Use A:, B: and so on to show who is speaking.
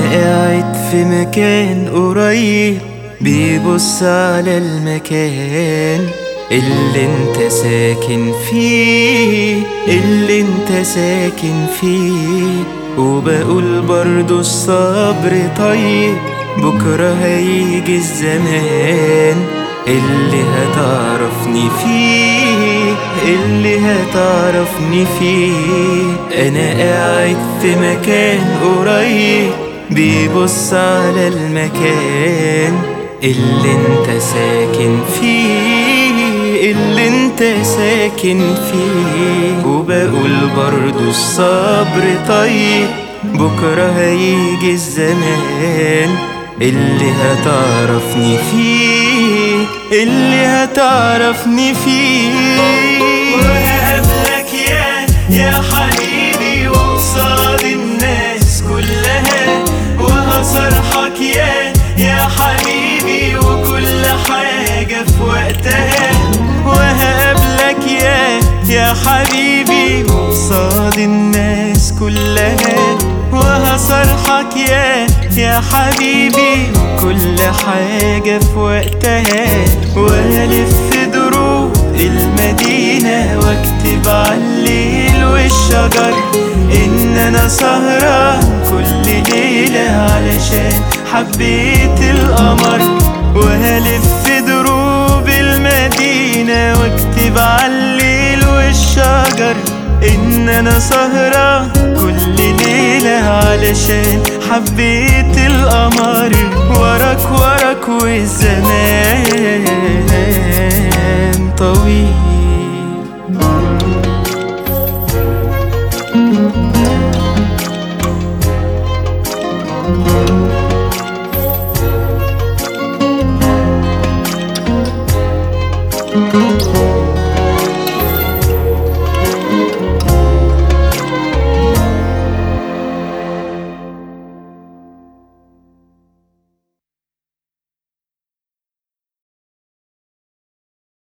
A: قاعد في مكان قريب بيبص على المكان اللي انت ساكن فيه اللي انت ساكن فيه وبقول برضو الصبر طيب بكرة هيجي الزمان اللي هتعرفني فيه اللي هتعرفني فيه انا قاعد في مكان قريب بيبص على المكان اللي انت ساكن فيه اللي انت ساكن فيه وبقول برضو الصبر طيب بكرة هيجي الزمان اللي هتعرفني فيه اللي هتعرفني فيه وهقابلك يا يا حبيبي وقصاد الناس كلها وهصرحك يا يا حبيبي وكل حاجة في وقتها وهقابلك يا يا حبيبي وقصاد الناس كلها وهصرحك يا يا حبيبي كل حاجة في وقتها والف دروب المدينة واكتب على الليل والشجر ان انا سهران كل ليلة علشان حبيت القمر وهلف دروب المدينة واكتب على الليل والشجر ان انا سهران كل ليلة علشان حبيت القمر وراك وراك والزمان